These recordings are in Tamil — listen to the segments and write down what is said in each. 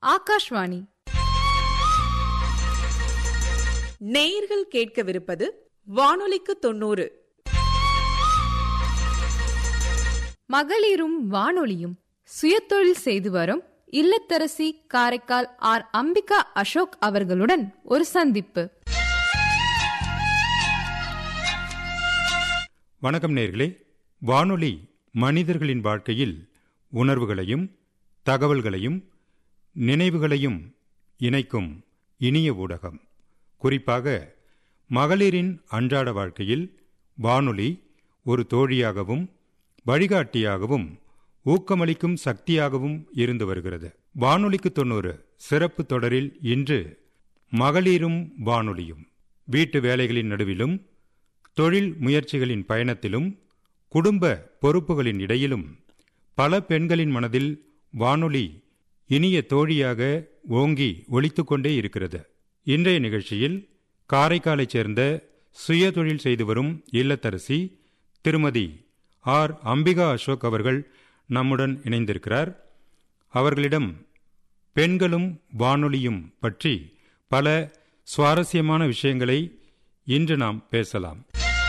ஆகாஷ்வாணி நேயர்கள் கேட்கவிருப்பது வானொலிக்கு தொண்ணூறு மகளிரும் வானொலியும் சுயதொழில் செய்து வரும் இல்லத்தரசி காரைக்கால் ஆர் அம்பிகா அசோக் அவர்களுடன் ஒரு சந்திப்பு வணக்கம் நேர்களே வானொலி மனிதர்களின் வாழ்க்கையில் உணர்வுகளையும் தகவல்களையும் நினைவுகளையும் இணைக்கும் இனிய ஊடகம் குறிப்பாக மகளிரின் அன்றாட வாழ்க்கையில் வானொலி ஒரு தோழியாகவும் வழிகாட்டியாகவும் ஊக்கமளிக்கும் சக்தியாகவும் இருந்து வருகிறது வானொலிக்கு தொண்ணூறு சிறப்பு தொடரில் இன்று மகளிரும் வானொலியும் வீட்டு வேலைகளின் நடுவிலும் தொழில் முயற்சிகளின் பயணத்திலும் குடும்ப பொறுப்புகளின் இடையிலும் பல பெண்களின் மனதில் வானொலி இனிய தோழியாக ஓங்கி ஒலித்துக் கொண்டே இருக்கிறது இன்றைய நிகழ்ச்சியில் காரைக்காலைச் சேர்ந்த சுய தொழில் செய்து வரும் இல்லத்தரசி திருமதி ஆர் அம்பிகா அசோக் அவர்கள் நம்முடன் இணைந்திருக்கிறார் அவர்களிடம் பெண்களும் வானொலியும் பற்றி பல சுவாரஸ்யமான விஷயங்களை இன்று நாம் பேசலாம்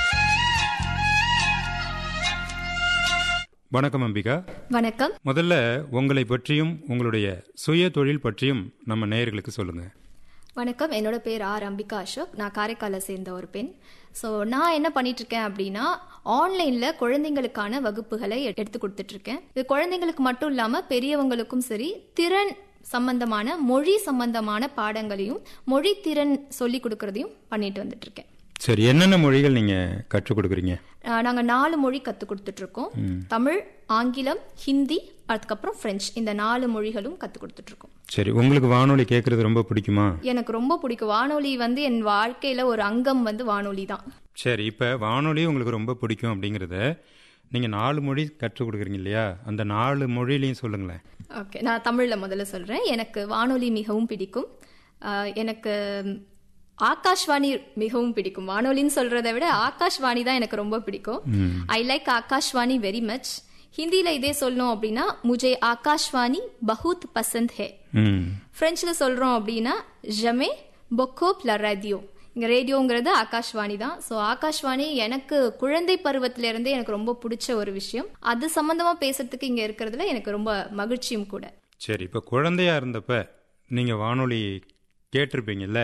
வணக்கம் அம்பிகா வணக்கம் முதல்ல உங்களை பற்றியும் உங்களுடைய சுய தொழில் பற்றியும் நம்ம நேயர்களுக்கு சொல்லுங்க வணக்கம் என்னோட பேர் ஆர் அம்பிகா அசோக் நான் காரைக்காலை சேர்ந்த ஒரு பெண் ஸோ நான் என்ன பண்ணிட்டு இருக்கேன் அப்படின்னா ஆன்லைன்ல குழந்தைங்களுக்கான வகுப்புகளை எ- எடுத்து கொடுத்துட்டு இருக்கேன் இது குழந்தைங்களுக்கு மட்டும் இல்லாம பெரியவங்களுக்கும் சரி திறன் சம்பந்தமான மொழி சம்பந்தமான பாடங்களையும் மொழி திறன் சொல்லி கொடுக்கறதையும் பண்ணிட்டு வந்துட்டு இருக்கேன் சரி என்னென்ன மொழிகள் நீங்க கற்றுக் கொடுக்குறீங்க அஹ் நாங்க நாலு மொழி கத்து கொடுத்துட்டு இருக்கோம் தமிழ் ஆங்கிலம் ஹிந்தி அதுக்கப்புறம் பிரெஞ்சு இந்த நாலு மொழிகளும் கத்து கொடுத்துட்டு இருக்கோம் சரி உங்களுக்கு வானொலி கேட்கறது ரொம்ப பிடிக்குமா எனக்கு ரொம்ப பிடிக்கும் வானொலி வந்து என் வாழ்க்கையில ஒரு அங்கம் வந்து வானொலி தான் சரி இப்ப வானொலி உங்களுக்கு ரொம்ப பிடிக்கும் அப்படிங்கறத நீங்க நாலு மொழி கற்றுக் கொடுக்குறீங்க இல்லையா அந்த நாலு மொழியிலையும் சொல்லுங்களேன் ஓகே நான் தமிழ்ல முதல்ல சொல்றேன் எனக்கு வானொலி மிகவும் பிடிக்கும் ஆஹ் எனக்கு ஆகாஷ்வாணி மிகவும் பிடிக்கும் வானொலின்னு சொல்றதை விட ஆகாஷ்வாணி தான் எனக்கு ரொம்ப பிடிக்கும் I like Akashvani very much ஹிந்தில இதே சொல்லணும் அப்படின்னா முஜே ஆகாஷ்வாணி பஹுத் பசந்த் ஹே ம் பிரெஞ்சில் சொல்றோம் அப்படின்னா ஜமே பொக்கோப் ல ரேடியோ இங்க ரேடியோங்கிறது ஆகாஷ்வாணி தான் ஸோ ஆகாஷ்வாணி எனக்கு குழந்தை பருவத்தில இருந்தே எனக்கு ரொம்ப பிடிச்ச ஒரு விஷயம் அது சம்பந்தமா பேசுறதுக்கு இங்க இருக்கிறதுல எனக்கு ரொம்ப மகிழ்ச்சியும் கூட சரி இப்ப குழந்தையா இருந்தப்ப நீங்க வானொலி கேட்டிருப்பீங்கல்ல